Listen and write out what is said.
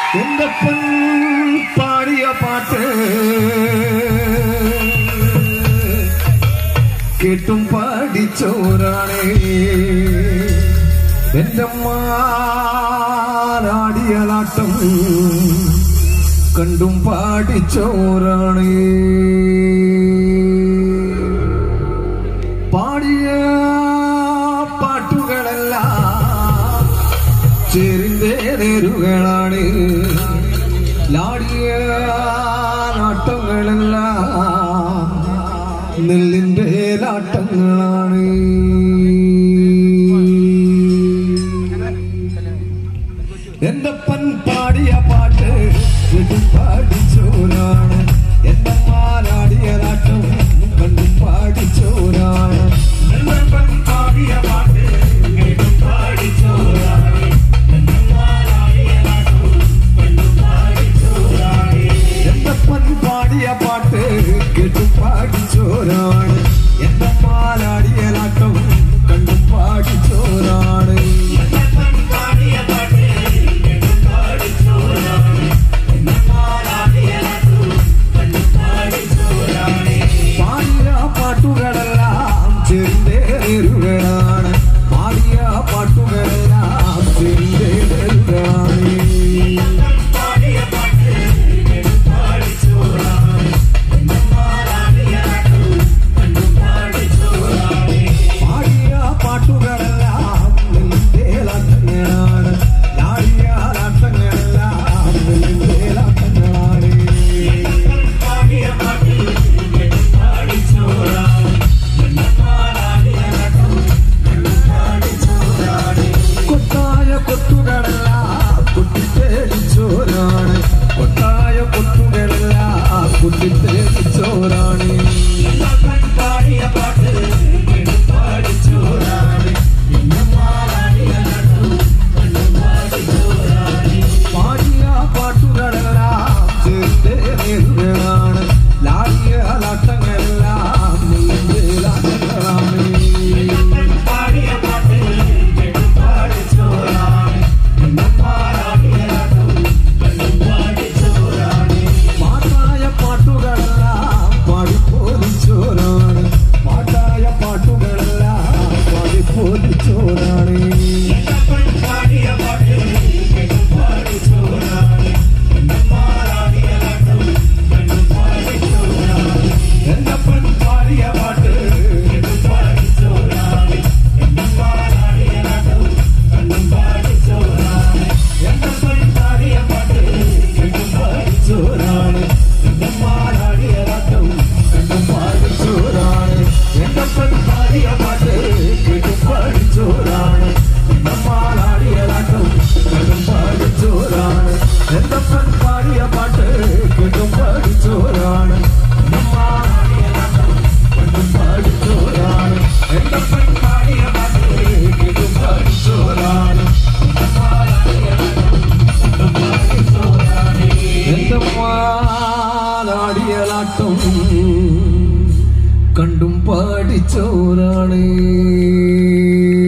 എന്തപ്പൻ പാടിയ പാട്ട് കേട്ടും പാടിച്ചോരാണേ എന്റെ മാടിയ നാട്ടം കണ്ടും പാടിച്ചോരാണേ പാടിയ പാട്ടുകളെല്ലാം ചേരിന്റെ നേരുകളാണ് ലാടിയ നാട്ടങ്ങളെല്ലാം നെല്ലിന്റെ ലാട്ടങ്ങളാണ് എന്തപ്പൻ പാടിയ പാട്ട് കേട്ടും പാടിച്ചോരാണ് എന്റെ മാലാടിയ നാട്ടം കണ്ടും പാടിച്ചോരാണ് എന്തപ്പൻ പാടിയ പാട്ട് കേട്ടും പാടിച്ചോരാണ് എന്നമാലാടിയ നാട്ടം കണ്ടും പാടിച്ചോരാണ് എന്തപ്പൻ പാടിയ പാട്ട് കേട്ടും പാടിച്ചോരാണ് എന്റെ മാലാടിയ നാട്ടം കണ്ടും പാടിച്ചോരാണ് എന്തപ്പൻ പാടിയ പാട്ട് കേട്ടും പാടിച്ചോരാണ് എന്നമാലാടിയ നാട്ടം കണ്ടും പാടിച്ചോരാണ് പാടിയ പാട്ടുകളെല്ലാം ചെറുതേരുകളാണ് പാടിയ പാട്ടുകളെല്ലാം ചെറുതേരുകളാണ് പാടിയ പാട്ട് കേട്ടും പാടിച്ചോരാണ് എന്നമാലാടിയ നാട്ടം കണ്ടും പാടിച്ചോരാണ് പാടിയ പാട്ടുകളെല്ലാം നെല്ലേലാട്ടങ്ങളാണ് ലാടിയ നാട്ടങ്ങളെല്ലാം നെല്ലേലാട്ടങ്ങളാണ് പാടിയ പാട്ട് കേട്ടും പാടിച്ചോരാണ് എന്നമാലാടിയ നാട്ടം കണ്ടും പാടിച്ചോരാണ് കൊട്ടായ കൊട്ടുകളെല്ലാം കുട്ടിത്തേടിച്ചോരാണ് കൊട്ടായ കൊട്ടുകളെല്ലാം കുട്ടിത്തേടിച്ചോരാണ് എന്തപ്പൻ പാടിയ പാട്ട് കേട്ടും പാടിച്ചോരാണ് എന്നമാലാടിയ നാട്ടം കണ്ടും പാടിച്ചോരാണ് പാടിയ പാട്ടുകളെല്ലാം ചേർത്തേറുകളാണ് ലാടിയ ലാട്ടങ്ങളെല്ലാം ലാട്ടങ്ങളാണ് എന്തപ്പൻ പാടിയ പാട്ട് കേട്ടും പാടിച്ചോരാണ് എന്നമാലാടിയ നാട്ടം കണ്ടും പാടിച്ചോരാണ് പാട്ടായ പാട്ടുകളെല്ലാം പാടിപ്പോലിച്ചോരാണ് പാട്ടായ പാട്ടുകളെല്ലാം പാടിപ്പോലിച്ചോരാണ് എന്തപ്പൻ പാടിയ പാട്ട് കേട്ടും പാടിച്ചോരാണ് എന്നമാലാടിയ നാട്ടം കണ്ടും പാടിച്ചോരാണ് എന്തപ്പൻ പാടിയ പാട്ട് കേട്ടും പാടിച്ചോരാണ് എന്നമാലാടിയ നാട്ടം കണ്ടും പാടിച്ചോരാണ് എന്തപ്പൻ പാടിയ പാട്ട് കേട്ടും പാടിച്ചോരാണ് മാലാടിയ രാട്ടം കണ്ടും പാടിച്ചോരാണ് എന്തപ്പൻ പാടിയ പാട്ട് കേട്ടും പാടിച്ചോരാണ് മാലാടിയ രാട്ടം കണ്ടും പാടിച്ചോരാണ് എന്തപ്പൻ പാടിയ പാട്ട് കേട്ടും പാടിച്ചോരാണ് മാലാടിയ രാട്ടം കണ്ടും പാടിച്ചോരാണ് എന്തപ്പൻ പാടിയ പാട്ട് കേട്ടും പാടിച്ചോരാണ് മാലാടിയ രാട്ടം കണ്ടും പാടിച്ചോരാണ് എന്റെ മാലാടിയലാട്ടം കണ്ടും പാടിച്ചോരാണ്